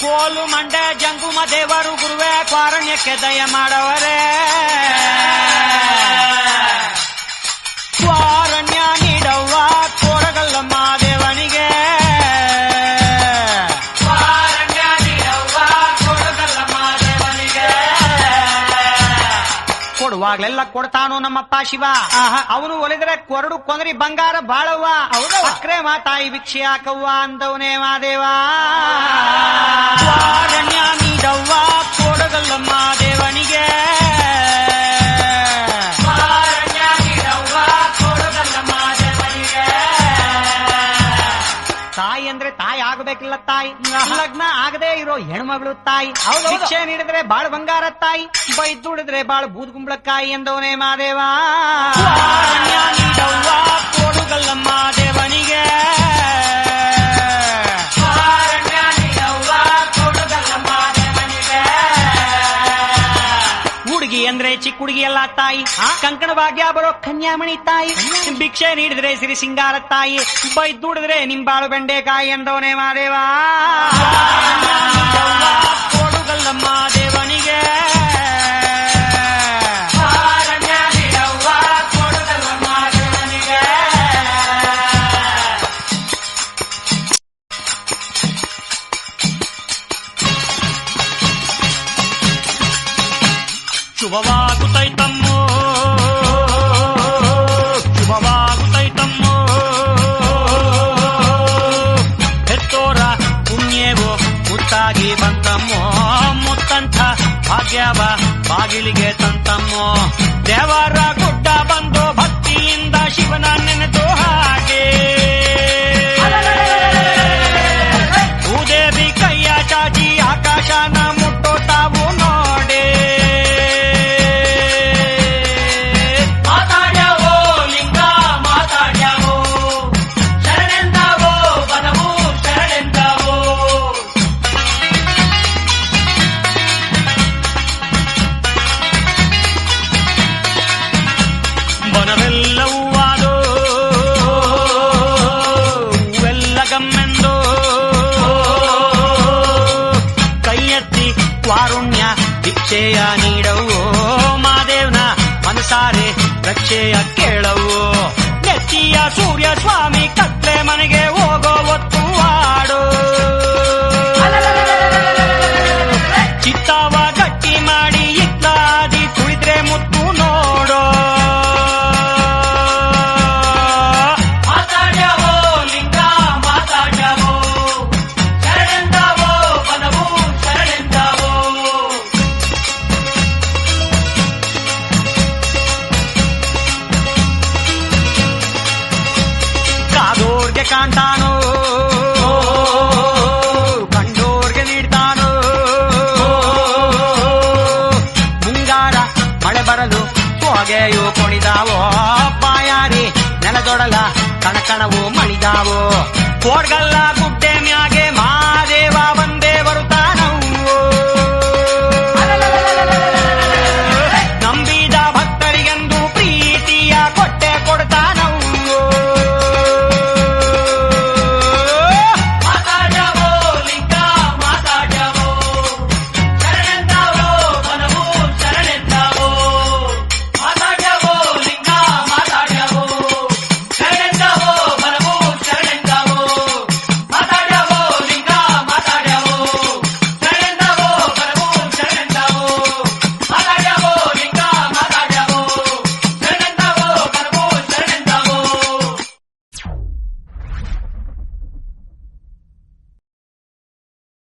ಕೋಲು ಮಂಡೆ ಜಂಗುಮ ದೇವರು ಗುರುವೇ ಕಾರಣ್ಯಕ್ಕೆ ದಯ ಮಾಡವರೇ ಕಾರಣ್ಯ ನೀಡವ್ವ ಕೋರಗಲ್ಲಮ್ಮ ದೇವನಿಗೆ ಕಾರಣ್ಯ ನೀಡವ್ವ ಕೋರಗಲ್ಲಮ್ಮ ದೇವನಿಗೆ ಕೊಡುವಾಗ್ಲೆಲ್ಲ ಕೊಡ್ತಾನು ನಮ್ಮಪ್ಪ ಶಿವ ಅವನು ಒಲಿದ್ರೆ ಕೊರಡು ಕೊಂದ್ರಿ ಬಂಗಾರ ಬಾಳವ್ವ ಅಕ್ರೆ ಮಾತಾಯಿ ಭಿಕ್ಷೆ ಹಾಕವ್ವ ಅಂದವನೇ ಮಾದೇವ ಕಾರಣ್ಯ ನೀಡವ್ವ ಕೊಡಗಲ್ಲಮ್ಮ ದೇವನಿಗೆ ಕಾರಣ್ಯ ನೀಡವ್ವ ಕೊಡಗಲ್ಲಮ್ಮ ದೇವನಿಗೆ ತಾಯಿ ಅಂದ್ರೆ ತಾಯಿ ಆಗಬೇಕಿಲ್ಲ ತಾಯಿ ಲಗ್ನ ಆಗದೆ ಇರೋ ಹೆಣ್ಮಗಳು ತಾಯಿ ಶಿಕ್ಷೆ ನೀಡಿದ್ರೆ ಬಾಳ ಬಂಗಾರ ತಾಯಿ ಬೈದುಡಿದ್ರೆ ಬಾಳ ಬೂದ್ ಕುಂಬಳಕಾಯಿ ಎಂದವನೇ ಮಾದೇವ ಕಾರಣ್ಯ ನೀಡವ್ವ ಕೊಡುಗಲ್ಲಮ್ಮ ದೇವನಿಗೆ ಕಾರಣ್ಯ ನೀಡವ್ವ ಕೊಡುಗಲ್ಲಮ್ಮ ದೇವನಿಗೆ ಹುಡುಗಿ ಅಂದ್ರೆ ಚಿಕ್ಕ ಹುಡುಗಿ ಎಲ್ಲ ತಾಯಿ ಕಂಕಣ ಭಾಗ್ಯ ಬರೋ ಕನ್ಯಾಮಣಿ ತಾಯಿ ಭಿಕ್ಷೆ ನೀಡಿದ್ರೆ ಸಿರಿ ಸಿಂಗಾರ ತಾಯಿ ಬೈದ್ ದುಡಿದ್ರೆ ನಿಂಬಾಳು ಬೆಂಡೆಕಾಯಿ ಎಂದವನೇ ಮಾದೇವ ಕೊಡುಗಲ್ಲಮ್ಮ ದೇವನಿಗೆ ಕೊಡುಗಲ್ಲಮ್ಮ ದೇವನಿಗೆ ಶುಭವಾಗುತ್ತೈತಮ್ಮೋ ಶುಭವಾಗುತ್ತೈತಮ್ಮೋ ಹೆತ್ತೋರ ಪುಣ್ಯವು ಮುತ್ತಾಗಿ ಬಂತಮ್ಮೋ ಮುತ್ತಂಥ ಭಾಗ್ಯವ ಬಾಗಿಲಿಗೆ ತಂತಮ್ಮೋ ದೇವರ ಗುಡ್ಡ ಬಂದು ಭಕ್ತಿಯಿಂದ ಶಿವನ ನೆನೆದು ಹಾಗೆ ಭೂದೇವಿ ಕೈಯ ಚಾಚಿ ಆಕಾಶನ ಮುಟ್ಟೋ ತಾವು ನೋಡೆ ಮಾತಾಡ್ಯಾವೋ ಲಿಂಗ ಮಾತಾಡ್ಯಾವೋ ಶರಣೆಂದಾವೋ ಬನವು ಶರಣೆಂದಾವೋ ಬನವೆಲ್ಲವೂ ಆದೋ ಹೂವೆಲ್ಲ ಗಮ್ಮೆಂದೋ ಕೈ ಎತ್ತಿ ವಾರುಣ್ಯ ಭಿಕ್ಷೆಯ ನೀಡವು ಮಾದೇವ್ನ ಮನಸಾರೆ ರಕ್ಷೆಯ ಕೇಳವು ನೆತ್ತಿಯ ಸೂರ್ಯ ಸ್ವಾಮಿ ಕತ್ಲೆ ಮನೆಗೆ ಹೋಗೋ ಒತ್ತು ಆಡೋ ಚಿತ್ತಾವ ಗಟ್ಟಿ ಮಾಡಿ ಇತ್ಲಾದಿ ಕುಳಿದ್ರೆ ಮುತ್ತು ನೋಡೋ ಮಾತಾಡ್ಯಾವೋ ಲಿಂಗ ಮಾತಾಡ್ಯಾವೋ ಶರಣೆಂದಾವೋ ಬನವು ಶರಣೆಂದಾವೋ ಕಾದೋರ್ಗೆ ಕಾಣ್ತಾನೋ ಕಂಡೋರ್ಗೆ ನೀಡ್ತಾನೋ ಮುಂಗಾರ ಮಳೆ ಬರಲು ಹೊಗೆಯು ಕೊಣಿದಾವೋ ಬಾಯಾರಿ ನೆಲದೊಡಲ ಕಣಕಣವು ಮಣಿದಾವೋ ಕೋಡ್ಗಲ್ಲ ಗುಡ್ಡೆ